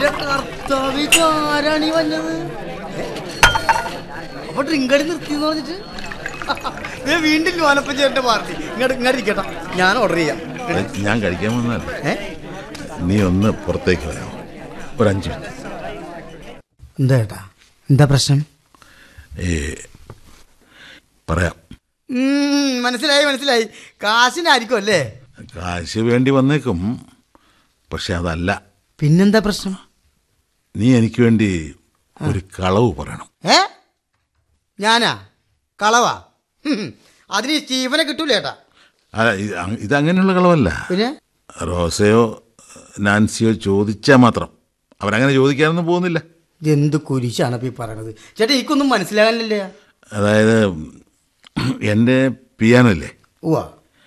എന്റെ കർത്താവ് ആരാണ് ഈ വന്നത് ഏ? അപ്പൊ ഡ്രിങ്കടി നിർത്തിന്ന് പറഞ്ഞിട്ട് ദേ വീണ്ടും ലോനപ്പച്ചേട്ടന്റെ പാർട്ടി ഇങ്ങോട്ട് ഇങ്ങോട്ട് ഇരിക്കട്ടെ ഞാൻ ഓർഡർ ചെയ്യാം ഏ, ഞാൻ കഴിക്കാൻ വന്നല്ല ഏ നീ ഒന്ന് പുറത്തേക്ക് വരാമോ ഒരു അഞ്ച് മിനിറ്റ് എന്താ ഏട്ടാ എന്താ പ്രശ്നം ഏ പറയാം ഉം, മനസ്സിലായി മനസ്സിലായി കാശിനായിരിക്കും അല്ലേ കാശ് വേണ്ടി വന്നേക്കും പക്ഷെ അതല്ല പിന്നെന്താ പ്രശ്നം നീ എനിക്ക് വേണ്ടി ഒരു കളവ് പറയണം ഏ ഞാനാ കളവാ ഹും, അതിന് ഈ സ്റ്റീഫനെ കിട്ടൂല ഏട്ടാ അല്ല ഇത് അങ്- ഇതങ്ങനെയുള്ള കളവല്ല പിന്നെ റോസയോ നാൻസിയോ ചോദിച്ചാൽ മാത്രം അവരങ്ങനെ ചോദിക്കാനൊന്നും പോകുന്നില്ല ഇതെന്ത് കുരിശാണ് ഇപ്പൊ ഈ പറയണത് ചേട്ടാ എനിക്കൊന്നും മനസ്സിലാകാനില്ലേ അതായത് എൻ്റെ പിയാനോ ഇല്ലേ ഉവാ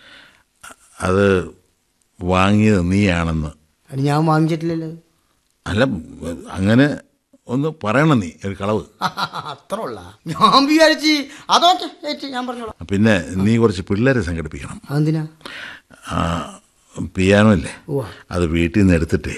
അത് വാങ്ങിയത് നീയാണെന്ന് അത് ഞാൻ വാങ്ങിച്ചിട്ടില്ലല്ലോ അല്ല അങ്ങനെ ഒന്ന് പറയണം നീ ഒരു കളവ് അത്ര ഉള്ള ഞാൻ വിചാരിച്ച് അതൊക്കെ ഏറ്റ് ഞാൻ പറഞ്ഞോളാം പിന്നെ നീ കുറച്ച് പിള്ളേരെ സംഘടിപ്പിക്കണം അതെന്തിനാ ആ, പിയാനോ ഇല്ലേ ഉവ്വ. അത് വീട്ടിൽ നിന്ന് എടുത്തിട്ടേ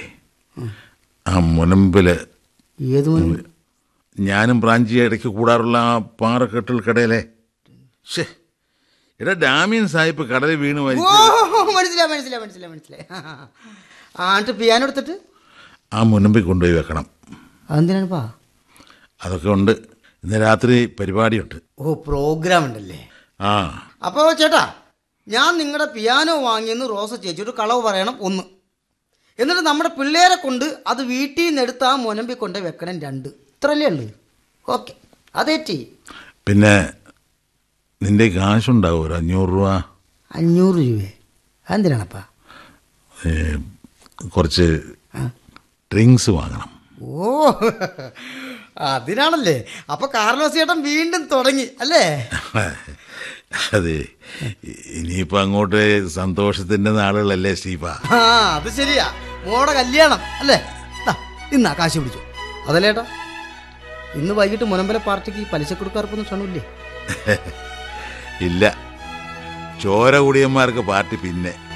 ആ മുനമ്പിൽ ഏത് മോനെ? ഞാനും ബ്രാഞ്ചി ഇടയ്ക്ക് കൂടാറുള്ള ആ പാറക്കെട്ടിൽ കടയിലെ ഷേ എടാ ഡാമിയൻ സാഹിബ് കടലിൽ വീണ് ഓ മരിച്ചു മനസ്സിലായി മനസ്സിലായി മനസ്സിലായി മനസ്സിലായി ആ എന്നിട്ട് പിയാനോ എടുത്തിട്ട് ആ മുനമ്പിൽ കൊണ്ടുപോയി വെക്കണം അതെന്തിനാണിപ്പാ അതൊക്കെ ഉണ്ട് ഇന്ന് രാത്രി പരിപാടിയുണ്ട് ഓ പ്രോഗ്രാം ഉണ്ടല്ലേ ആ അപ്പോൾ ചേട്ടാ ഞാൻ നിങ്ങളുടെ പിയാനോ വാങ്ങിയെന്ന് റോസ ചേച്ചിയോട് കളവ് പറയണം ഒന്ന് എന്നിട്ട് നമ്മുടെ പിള്ളേരെ കൊണ്ട് അത് വീട്ടിൽ നിന്ന് എടുത്ത് ആ മുനമ്പിൽ കൊണ്ട് വെക്കണം രണ്ട് ഇത്രല്ലേ ഉള്ളു ഓക്കെ അതേറ്റി പിന്നെ നിന്റെ കാശുണ്ടാവും ഒരു അഞ്ഞൂറ് രൂപ അഞ്ഞൂറ് രൂപയെ അതെന്തിനാണപ്പാ ഏ, കുറച്ച് ഡ്രിങ്ക്സ് വാങ്ങണം ഓ അതിനാണല്ലേ അപ്പൊ കാർലോസ് ചേട്ടൻ വീണ്ടും തുടങ്ങി അല്ലേ അതെ ഇനിയിപ്പോൾ അങ്ങോട്ട് സന്തോഷത്തിൻ്റെ നാളുകളല്ലേ സ്റ്റീഫ ആ അത് ശരിയാ മോടെ കല്യാണം അല്ലേ ദാ, ഇന്നാ കാശ് പിടിച്ചു അതല്ലേ ഏട്ടാ ഇന്ന് വൈകിട്ട് മുനമ്പല പാർട്ടിക്ക് പലിശക്കൊടുക്കാർക്കൊന്നും ക്ഷണമില്ലേ ഇല്ല ചോര കുടിയന്മാർക്ക് പാർട്ടി പിന്നെ